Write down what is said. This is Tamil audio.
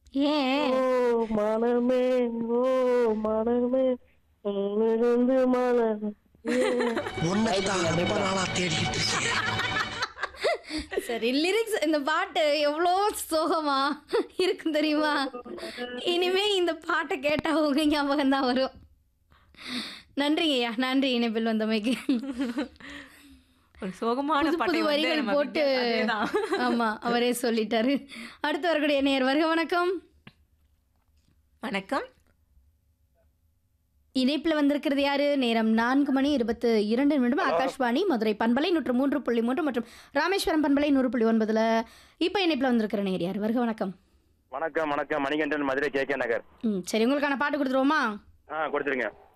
ஏன் ஓ மனமே ஓ மனமே இருந்து மனம் உன்னைத்தான் ரொம்ப நாளா தேடிக்கிட்டு இருக்கேன். சரி லிரிக்ஸ் இந்த பாட்டு எவ்வளோ சோகமா இருக்கும் தெரியுமா இனிமே இந்த பாட்டை கேட்டா உங்க ஞாபகம் தான் வரும் நன்றிங்கய்யா நன்றி இணைப்பில் வந்தமைக்கு ஒரு சோகமான புது பாட்டை புது வந்து வரிகள் நம்ம போட்டு விட்டு- அதேதான். ஆமா அவரே சொல்லிட்டாரு அடுத்து வரக்கூடிய நேர் வருக வணக்கம் வணக்கம் இணைப்பில் வந்திருக்கிறது யாரு நேரம் நான்கு மணி இருபத்து இரண்டு நிமிடம் ஆகாஷ்வாணி மதுரை பண்பலை நூற்று மூன்று புள்ளி மூன்று மற்றும் ராமேஸ்வரம் பண்பலை நூறு புள்ளி ஒன்பதுல இப்போ இணைப்பில் வந்திருக்கிற நேர் யார் வருக வணக்கம் வணக்கம் வணக்கம் மணிகண்டன் மதுரை கே கே நகர் ம் சரி உங்களுக்கான பாட்டு கொடுத்துருவோமா ஆ கொடுத்துருங்க